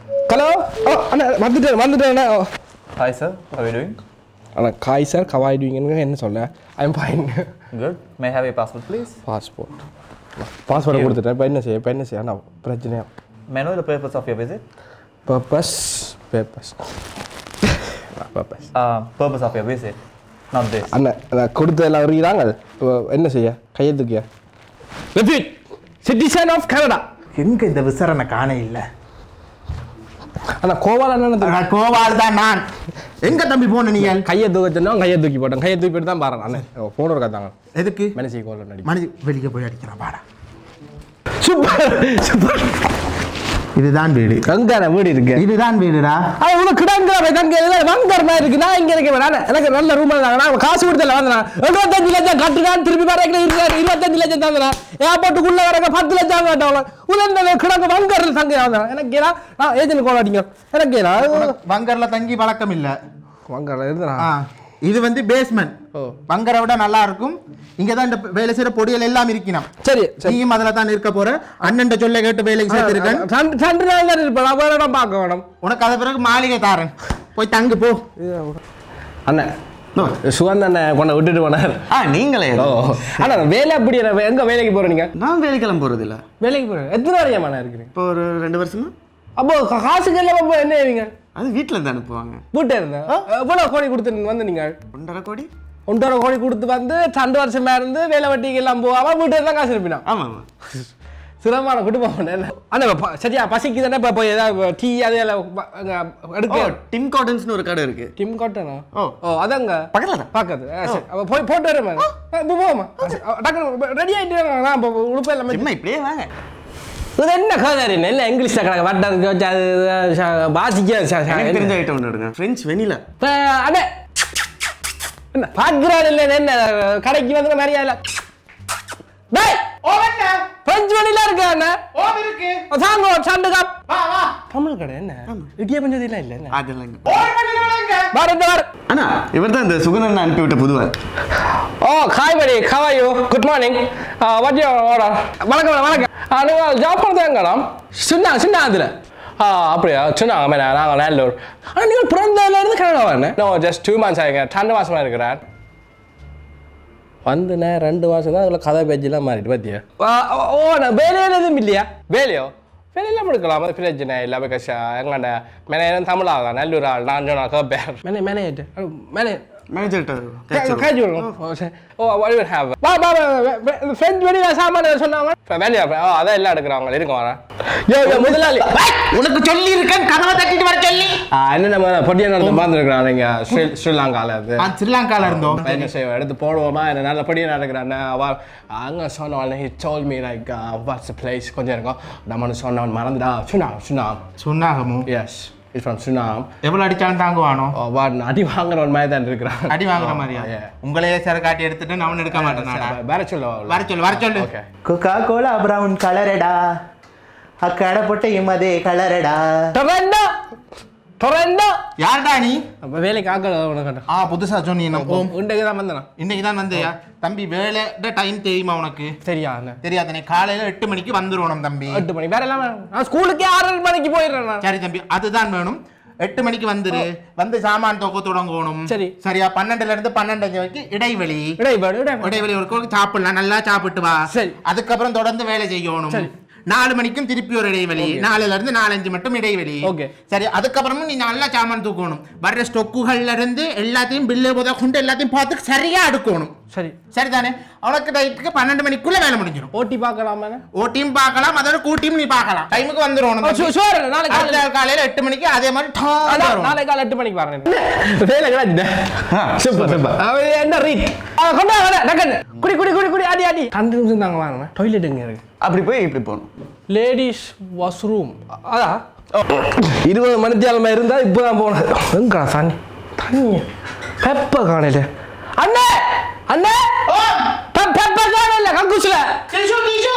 Hello ஓ அண்ணா வந்துட்டேன் வந்துட்டேன் அண்ணா ஓ Hi sir, how are you doing? அண்ணா காய் சார் கவாய் டூயிங்கன்னு என்ன சொல்ல I'm fine Good. May I have your passport please? Passport பாஸ்போர்ட்டை கொடுத்துட்டேன் இப்போ என்ன செய்ய இப்போ என்ன செய்ய அண்ணா பிரச்சனையா May I know the purpose of your visit? Purpose papers purpose Uh, purpose of your visit, not this. அண்ணா அண்ணா கொடுத்து எல்லாம் வருகிறாங்க இப்போ என்ன செய்ய கையெழுத்துக்கியா ரிப்பீட் சிட்டிசன் ஆஃப் கனடா எங்க இந்த விசாரணை காண இல்ல அண்ணா கோவால் அண்ணா கோவால் தான் நான் எங்க தம்பி போன நீங்கள் கையை தூக்க சொன்னா கையை தூக்கி போட்டேன் கையை தூக்கி போட்டு தான் பாருங்க அண்ணே ஃபோன் ஒரு கத்தாங்க எதுக்கு மனசி கோல் நடி மனித வெளியே போய் அடிக்கிறான் பாடா சூப்பர் சூப்பர் இதுதான் வீடு கங்கார வீடு இருக்கு இதுதான் வீடுடா அது உனக்கு கிடங்குற தங்க இதில் வங்கர் மாதிரி இருக்கு நான் இங்கே இருக்கேன் நான் எனக்கு நல்ல ரூம் நான் காசு கொடுத்தல வந்தேன் எழுபத்தஞ்சு லட்சம் கட்டுறான் திருப்பி வரைக்கும் இருக்காரு இருபத்தஞ்சு லட்சம் தந்தேன் ஏர்போர்ட்டுக்குள்ள வரங்க பத்து லட்சம் கேட்டவங்க உலர்ந்த கிடங்கு வங்கர் தங்க வந்தேன் எனக்கு ஏன்னா நான் ஏஜென்ட் கோல் அடிங்க எனக்கு ஏன்னா பங்கர்ல தங்கி பழக்கம் இல்ல வங்கர் இருந்தா ஆ, இது வந்து பேஸ்மெண்ட் ஓ. பங்கரை விட நல்லா இருக்கும் இங்க தான் இந்த வேலை செய்யற பொடிகள் எல்லாம் இருக்கணும் சரி சரி நீயும் அதுல தான் இருக்க போற அண்ணன் சொல்ல கேட்டு வேலைக்கு சேர்த்திருக்கேன் சண்டு சண்டு நாள் தான் இருப்பேன் நான் வேற இடம் பார்க்க வேணும் உனக்கு அது பிறகு மாளிகை தாரேன் போய் தங்கு போ அண்ணன் சுகந்த் அண்ணன் கொண்ட விட்டுட்டு போனார் ஆ நீங்களே ஓ அண்ணா வேலை அப்படி இல்லை. எங்க வேலைக்கு போற நீங்க நான் வேலைக்கெல்லாம் போறது இல்ல வேலைக்கு போற எத்தனை வரையமான இருக்கிறீங்க இப்போ ஒரு ரெண்டு வருஷமா அப்போ கா- காசுக்கு எல்லாம் அப்போ என்ன செய்வீங்க அது வீட்டில் இருந்து அனுப்புவாங்க வீட்டை இருந்தேன் எவ்வளோ கோடி கொடுத்து வந்து நீங்கள் ஒன்றரை கோடி ஒன்றரை கோடி கொடுத்து வந்து ரெண்டு வருஷமா இருந்து வேலை வட்டிக்கு எல்லாம் போகாம வீட்டு தான் காசு இருப்பினா ஆமா ஆமா சிரமமான குடும்பம் என்ன அண்ணா ப- சரியா பசிக்கு தானே இப்போ போய் ஏதாவது டீ அது எல்லாம் ப- அங்க ஓ எடுக்க டிம் காட்டன்ஸ்னு ஒரு கடை இருக்கு டிம் காட்டனா ஓ. ஓ அதங்க பக்கத்துல தான். பக்கத்து ஆ, சரி. அப்ப போய் போட்டு வரேன் போமா டக்குனு ரெடி ஆகிட்டு நான் இப்போ உடுப்பு எல்லாமே சும்மா இப்படியே வாங்க இது என்ன கதை என்ன இங்கிலீஷ் கணக்கு வட்டதுக்கு வச்சு அது அது ச- வாசிக்க ச- ச- எனக்கு என்ன? தெரிஞ்ச ஐட்டம் ஒன்று எடுங்க ஃப்ரெஞ்ச் வெனிலா இப்ப அண்ணே என்ன பார்க்கிறாரு இல்லை என்ன கடைக்கு வந்து மரியாதை டேய் பிரெஞ்சு வழியில இருக்கு அண்ணா இருக்கு சாங்க சண்டு காப் வா வா தமிழ் கடை என்ன இடிய பஞ்சதிலாம் இல்லை என்ன அதெல்லாம் இங்க. பாரு இந்த பாரு அண்ணா இவர் தான் இந்த சுகுணன் அனுப்பி விட்ட புதுவார் ஓ காய் படி how you good morning what you order வணக்கம் வணக்கம் ஆ, நீங்க ஜாப் பண்ணுறது எங்கடா சின்ன சின்ன அதில் ஆ அப்படியா சொன்னாங்க மேலே நாங்கள் நல்லூர் ஆனால் நீங்கள் பிறந்ததுலேருந்து கனடா வரேன் நோ ஜஸ்ட் டூ மந்த்ஸ் ஆகிங்க ரெண்டு மாதமாக இருக்கிறேன் வந்துண்ணே ரெண்டு மாதம் தான் அதில் கதை பேஜெலாம் மாறிட்டு பார்த்தியா ஓ நான் வேலையில் எதுவும் இல்லையா வேலையோ வேலையெல்லாம் எடுக்கலாம் அது பிரச்சனை இல்லை பிகாஸ் எங்கள்ட மேனேஜர் தமிழ் ஆகலாம் நல்லூர் ஆள் நான் சொன்னா கேட்பேன் மேனே மேனேஜர் மேனே மேனேஜர்கிட்ட Casual. Oh, சரி. Oh, what do you have? வா, வா, வா, வா, வா, French வெளியில சாமான் சொன்னாங்க வெளியா ஓ அதான் எல்லாம் எடுக்கிறவங்க இருக்க வரேன் யோ யோ முதலாளி உனக்கு சொல்லி இருக்கேன் கதவை தட்டிட்டு வர சொல்லி ஆ, என்ன நம்ம பொடியா நடந்து பார்த்துருக்குறோம் நீங்க ஸ்ரீ ஸ்ரீலங்கால இருந்து நான் ஸ்ரீலங்கால இருந்தோம் என்ன செய்வோம் எடுத்து போடுவோமா என்ன நல்ல படியாக நடக்கிறான் அவ அங்கே சொன்னவன் he told me like uh, what's the place கொஞ்சம் இருக்கும் நம்ம சொன்னவன் மறந்துடா சுனாம் சுனாம் சொன்னாகமோ எஸ் இட்ஸ் ஃப்ரம் சுனாம் எவ்வளவு அடிச்சாலும் தாங்குவானோ வா அடி வாங்குறவன் மாதிரி தான் இருக்கிறான் அடி வாங்குற மாதிரியா Yeah. உங்களையே சரக்காட்டி எடுத்துட்டு நான் எடுக்க மாட்டேன் நானா. வேற சொல்ல வர சொல்லு வர சொல்லு ஓகே கொக்கா கோலா பிரவுன் கலரடா அக்கட பொட்டையும் அதே கலரடா டொரண்டோ டொரண்டோ யார்டா நீ அப்போ வேலைக்கு ஆக்கல உனக்கு ஆ புதுசா சொன்னீங்க ஓம் உண்டைக்கு தான் வந்தேன் இன்னைக்கு தான் வந்தியா தம்பி வேலை டைம் தெரியுமா உனக்கு சரியா என்ன தெரியாதனே காலையில எட்டு மணிக்கு வந்துருவோம் தம்பி எட்டு மணி வேற எல்லாம் வேணும். நான் ஸ்கூலுக்கே ஆறரை மணிக்கு போயிடுறேன் நான் சரி தம்பி அதுதான் வேணும் எட்டு மணிக்கு வந்துரு வந்து சாமான் தொக்க தொடங்கணும் சரி. சரியா பன்னெண்டுல இருந்து பன்னெண்டஞ்சு வரைக்கும் இடைவெளி இடைவேடு இடைவேடு இடைவெளி ஒரு சாப்பிடலாம் நல்லா சாப்பிட்டு வா சரி. அதுக்கப்புறம் தொடர்ந்து வேலை செய்யணும் சரி. நாலு மணிக்கும் திருப்பி ஒரு இடைவெளி நாலுல இருந்து நாலஞ்சு மட்டும் இடைவெளி Okay. சரி அதுக்கப்புறமும் நீ நல்லா சாமான் தூக்கணும் வர்ற ஸ்டொக்குகள்ல இருந்து எல்லாத்தையும் பில்லு போத கொண்டு எல்லாத்தையும் பார்த்து சரியா அடுக்கணும் சரி சரிதானே உனக்கு டைத்துக்கு பன்னெண்டு மணிக்குள்ள வேலை முடிஞ்சிடும் ஓட்டி பார்க்கலாமா ஓட்டியும் பார்க்கலாம் அதோட கூட்டியும் நீ பார்க்கலாம் டைமுக்கு வந்துடும் ஷுவர் நாளைக்கு அடுத்த காலையில நாள் காலையில எட்டு மணிக்கு அதே மாதிரி டான்னு அதான், வரும். நாளைக்கு காலை எட்டு மணிக்கு வரேன் வேலை கிடையாது சூப்பர் சூப்பர் என்ன ரீட் கொண்டா கொண்டா டக்கன் குடி குடி குடி குடி அடி அடி ரெண்டு நிமிஷம் தாங்க வாங்க டாய்லெட் எங்க இருக்கு அப்படி போய் இப்படி போகணும் லேடிஸ் வாஷ்ரூம் அதா இருபது மணித்தியாலமா இருந்தா இப்போதான் போனது எங்கடா தண்ணி தண்ணி பெப்ப காணையில அண்ணே அண்ணே பெ- பெப்ப காணையில கக்கூசுல டிஷு டிஷு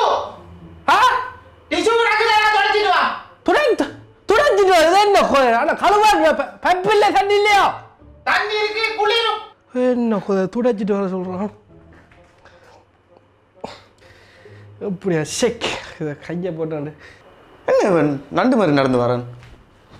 ஆ டிஷு கிடக்குதா தொலைச்சிட்டு வா துடைத்து துடைச்சிட்டு வருது என்ன கோயில் அண்ணா கழுவா பெப்ப இல்லை தண்ணி இல்லையா தண்ணி இருக்கு குளிரும் என்ன கொ- துடைச்சிட்டு வர சொல்கிறான் எப்படியா செக் இதை கையை போட்டு என்ன இவன் நண்டு மாதிரி நடந்து வரேன்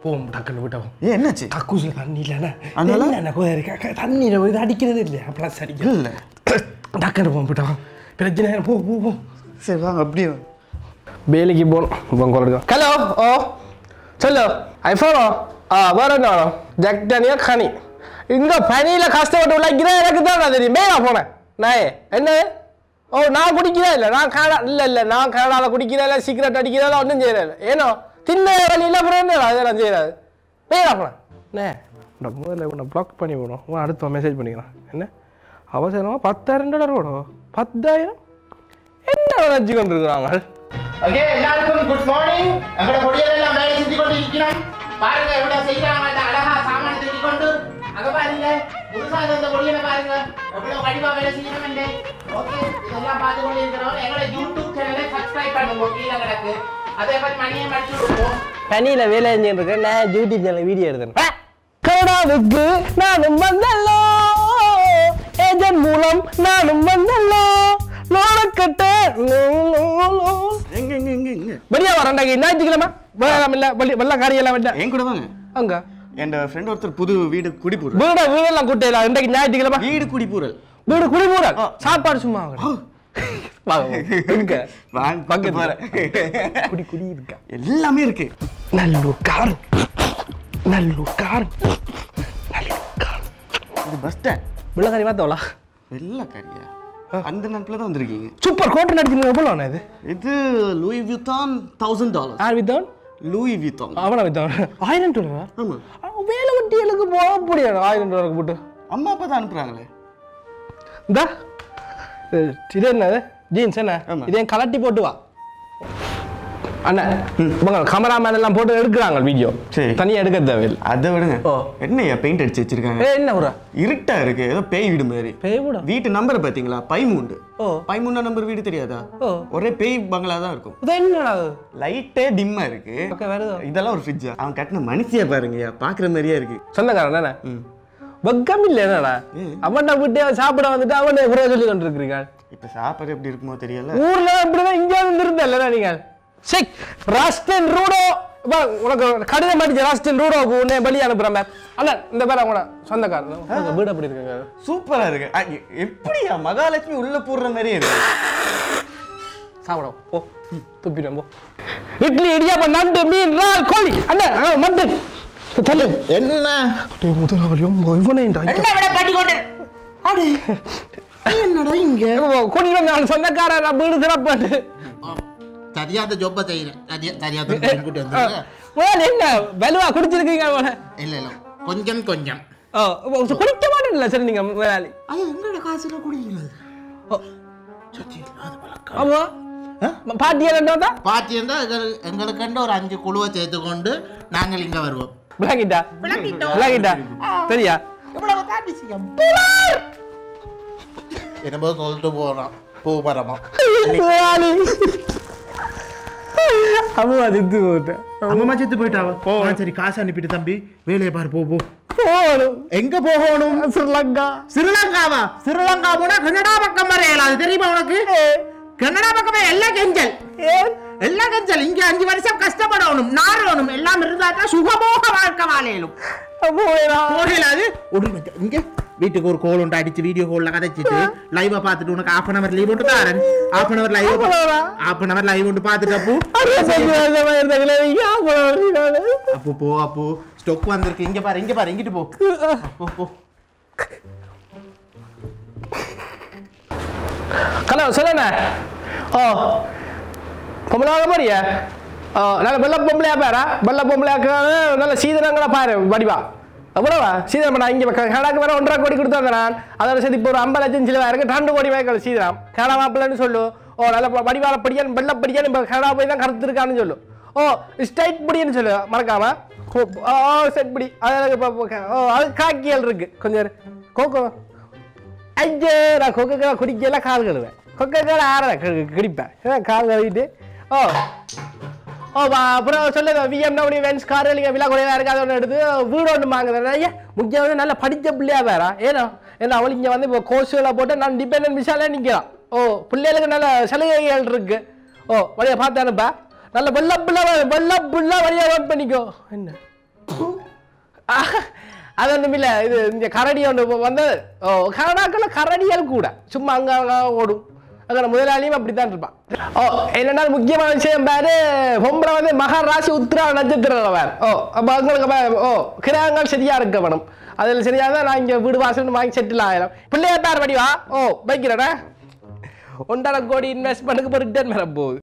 போவோம் டக்குன்னு விட்டோம் ஏன் என்னாச்சு கக்கூசில் தண்ணி இல்லைண்ணா அதனால? என்ன கோயில் தண்ணியில் இது அடிக்கிறது இல்லையா ப்ளஸ் அடிக்கிறது இல்லை டக்குன்னு போவோம் விட்டோம் பிரச்சனை இல்லை. போ போ போ சரி வாங்க அப்படியே வாங்க. வேலைக்கு போகணும் இப்போ கொடுக்கும் ஹலோ ஓ சொல்லு ஐஃபோனோ ஆ வேற என்ன வேணும் ஜக் டனியா கனி இங்கே பனியில் கஷ்டப்பட்டு உழைக்கிறேன் எனக்கு தான் நான் தெரியும் மேலே போனேன் நாயே என்ன ஓ நான் குடிக்கிறேன் இல்லை நான் கனடா இல்லை இல்லை நான் கனடாவில் குடிக்கிறேன் இல்லை சிகரெட் அடிக்கிறேன் ஒன்றும் செய்கிறேன் இல்லை ஏனோ தின்ன வழியில் அப்புறம் என்ன அதெல்லாம் செய்யறாது மேலே போனேன் அண்ணே இந்த முதல்ல உன்னை ப்ளாக் பண்ணி விடணும் உன் அடுத்த மெசேஜ் பண்ணிக்கிறான் என்ன அவசரமாக பத்தாயிரம் டாலர் விடும் பத்தாயிரம் என்ன நினச்சி கொண்டிருக்கிறாங்க ஓகே எல்லாருக்கும் குட் மார்னிங் எங்களோட கொடியர் எல்லாம் வேலை செஞ்சு கொண்டு இருக்கிறோம் பாருங்க எவ்வளவு செய்யறாங்க அந்த அழகா சாமான தூக்கி கொண்டு அங்க பாருங்க புதுசா இருந்த கொடியனை பாருங்க எவ்வளவு கடிவா வேலை செய்யணும் என்று ஓகே இதெல்லாம் பார்த்து கொண்டு இருக்கிறோம் எங்களோட யூடியூப் சேனலை சப்ஸ்கிரைப் பண்ணுங்க கீழே கிடக்கு அதே மாதிரி மணியை மடிச்சு விடுவோம் பனியில வேலை செஞ்சுட்டு இருக்கேன் நான் யூடியூப் சேனல் வீடியோ எடுத்தேன் கனடாவுக்கு நானும் வந்தல்லோ ஏஜென்ட் மூலம் நானும் வந்தல்லோ லோனக்கட்ட எங்க எங்க எங்க எங்க வெளியே வரண்டாங்க ஞாயிற்றுக்கிழமை வேளாண் இல்ல வெள்ளி வெள்ளக்காரி எல்லாம் வேண்டாம் என் கூட வாங்க அங்க என் ஃப்ரெண்ட் ஒருத்தர் புது வீடு குடிபூரல் வீட வீடெல்லாம் கூட்டையில இன்றைக்கு ஞாயிற்றுக்கிழமை வீடு குடிபூரல் வீடு குடிபூரல் சாப்பாடு சும்மா வாங்க. வாங்க எங்க வாங்க பக்கத்துல. போறேன் குடி குடி இருக்கா எல்லாமே இருக்கு Nallur car Nallur car Nallur car இது பஸ் ஸ்டாண்ட் வெள்ளக்காரி பார்த்தோம்ல வெள்ளக்காரியா அந்த நேரத்தில் தான் வந்திருக்கீங்க சூப்பர் கோட்டை நடிக்கணும் எவ்வளோ இது இது லூயி வியூத்தான் தௌசண்ட் டாலர் யார் வித்தவன் லூயி வியூத்தான் அவனை வித்தவன் ஆயிரம் டாலரா ஆமா அவன் வேலை வட்டிகளுக்கு போக முடியாது ஆயிரம் டாலருக்கு போட்டு அம்மா அப்பா தான் அனுப்புறாங்களே இந்தா இது இது என்னது ஜீன்ஸ் என்ன ஆமா. இதே கலட்டி போட்டு வா அண்ணா இவங்க கேமராமேன் எல்லாம் போட்டு எடுக்கிறாங்க வீடியோ சரி. தனியா எடுக்க தேவையில்லை அதை விடுங்க ஓ. என்னய்யா பெயிண்ட் அடிச்சு வச்சிருக்காங்க ஏ என்ன ஒரு இருட்டா இருக்கு ஏதோ பேய் வீடு மாதிரி பேய் விட வீட்டு நம்பர் பாத்தீங்களா பைமூண்டு ஓ. பைமூண்டா நம்பர் வீடு தெரியாதா ஓ. ஒரே பேய் பங்களா தான் இருக்கும் இது என்னடா இது? லைட்டே டிம்மா இருக்கு ஓகே வருதோ இதெல்லாம் ஒரு ஃப்ரிட்ஜா அவன் கட்டின மனுஷியா பாருங்கய்யா பாக்குற மாதிரியே இருக்கு சொந்தக்காரன் தானே ம். வெக்கம் இல்லை என்னடா அவன்டா விட்டு சாப்பிட வந்துட்டு அவனை குறை சொல்லி கொண்டிருக்கிறீங்க இப்ப சாப்பாடு எப்படி இருக்குமோ தெரியல ஊர்ல இப்படிதான் இங்க வந்து இருந்தல்ல நீங்க சரி ராஸ்டன் ரூடோ வா, உனக்கு கடிதம் அடிச்ச ராஸ்டன் ரூடோக்கு உன்னை பலி அனுப்புறேன் மேம் அல்ல இந்த பேர் அவங்க சொந்தக்காரன் உங்க வீடு அப்படி இருக்குங்க சூப்பரா இருக்கு அ, எ- எப்படியா மகாலட்சுமி உள்ள போடுற மாதிரியே இருக்கு சாப்பிடும் போ துப்பிடும் போ இட்லி இடியாப்பம் நண்டு மீன் இறால் கோழி அண்ணா ஆ, மட்டன் தள்ளு என்ன டேய், முதலாளியும் இவனே இந்த என்ன விட கட்டி கொண்டு அடே என்னடா இங்க கூட்டிட்டு வந்த சொந்தக்காரன் நான் வீடு திறப்பாட்டு சரியாத ஜொப்ப செய்யறேன் சரியா சரியாத கூட்டி வந்து முதல்ல என்ன வலுவா குடிச்சிருக்கீங்க போல இல்ல இல்ல கொஞ்சம் கொஞ்சம் ஓ ஓ, குடிக்க மாட்டேன்ல சரி நீங்க முதலாளி அது எங்களோட காசுல குடிக்கிறது ஓ, ஆமா பாட்டி என்ன பாத்தி இருந்தா எங்கள்- எங்களுக்குண்டு ஒரு அஞ்சு குழுவை சேர்த்து கொண்டு நாங்கள் இங்க வருவோம் விளங்கிட்டா விளங்கிட்டா சரியா இவ்வளவு தான் விஷயம் என்னமோ சொல்லிட்டு போறோம் பூ மரமா முதலாளி அம்மா தித்து போட்டேன் அம்மா செத்து போயிட்டாவா போ சரி காசு அனுப்பிட்டு தம்பி வேலையை பாரு போ போ போகணும் எங்க போகணும் ஸ்ரீலங்கா ஸ்ரீலங்காவா ஸ்ரீலங்கா போனா கனடா பக்கம் வர இயலாது தெரியுமா உனக்கு கனடா பக்கமே எல்லாம் கெஞ்சல் ஏன் எல்லாம் கெஞ்சல் இங்க அஞ்சு வருஷம் கஷ்டப்படணும் நாரணும் எல்லாம் இருந்தாதான் சுகமோக வாழ்க்கை வாழையிலும் போயிடா போகலாது உடனே இங்க வீட்டுக்கு ஒரு கோல் உண்டு அடிச்சு வீடியோ கோல்ல கதைச்சிட்டு லைவா பார்த்துட்டு உனக்கு half அன் அவர் லீவ் உண்டு தாரன் half an hour live Half an hour ஆ? half அன் அவர் லைவ் உண்டு பார்த்துட்டு அப்போ அப்போ போ அப்போ ஸ்டொக் வந்திருக்கு இங்க பாரு இங்க பாரு இங்கிட்டு போ போ போ கலா சொல்லுண்ணே ஓ பொம்பளை மாதிரியா ஓ நல்ல வெள்ள பொம்பளையா பாரா வெள்ள பொம்பளையாக்கு நல்ல சீதனங்களா பாரு வடிவா எவ்வளவா சீதனம் நான் இங்கே கனடாக்கு வேற ஒன்றரை கோடி கொடுத்து வந்தேன் நான் அதோட சேர்த்து இப்போ ஒரு ஐம்பது லட்சம் சிலுவா இருக்கு ரெண்டு கோடி வாய்க்கால் சீதனம் கனடா மாப்பிள்ளன்னு சொல்லு ஓ நல்ல ப- வடிவால படியான் வெள்ள படியான் இப்போ கனடா போய் தான் கருத்து இருக்கான்னு சொல்லு ஓ ஸ்ட்ரைட் படின்னு சொல்லு மறக்காம ஓ ஓ, செட் படி அது எனக்கு இப்போ இப்போ- ஓ அது காக்கியல் இருக்கு கொஞ்சம் இரு. கோகோ ஐயோ நான் கொக்கை கோலா குடிக்கல கால் கழுவேன் கொக்கை கோலா ஆற குடிப்பேன் ஏன் கால் கழுவிட்டு ஓ ஓ வா, அப்புறம் சொல்லுங்க விஎம்டபிள்யூ வென்ஸ் கார் நீங்கள் விழா குறைவாக இருக்காது ஒன்று எடுத்து வீடு ஒன்று வாங்குறேன் ஐயா முக்கியம் வந்து நல்லா படித்த பிள்ளையா வேறா ஏன்னா ஏன்னா அவள் இங்கே வந்து இப்போ கோர்ஸுகளை போட்டு நான் டிபெண்ட் விஷாலே நிற்கிறான் ஓ பிள்ளைகளுக்கு நல்ல சலுகைகள் இருக்கு ஓ வழியை பார்த்து அனுப்ப நல்ல வெள்ள பிள்ளை வெள்ள பிள்ளை வழியாக நோட் பண்ணிக்கோ என்ன அது ஒன்றும் இல்லை இது இந்த கரடி ஒன்று இப்போ வந்து ஓ கனடாக்கள கரடிகள் கூட சும்மா அங்கே அங்கே ஓடும் அங்கே முதலாளியும் அப்படித்தான் இருப்பான் ஓ என்னென்னா முக்கியமான விஷயம் பாரு பொம்பளை வந்து மகாராசி உத்திரா நட்சத்திரம் வேறு ஓ அப்போ அவங்களுக்கு அப்ப- ஓ கிரகங்கள் சரியா இருக்க வேணும் அதில் சரியா தான் நான் இங்கே வீடு வாசல் வாங்கி செட்டில் ஆயிடும் பிள்ளையார் வடிவா ஓ வைக்கிறேடா ஒன்றரை கோடி இன்வெஸ்ட்மெண்ட்டுக்கு இப்போ ரிட்டர்ன் வர போகுது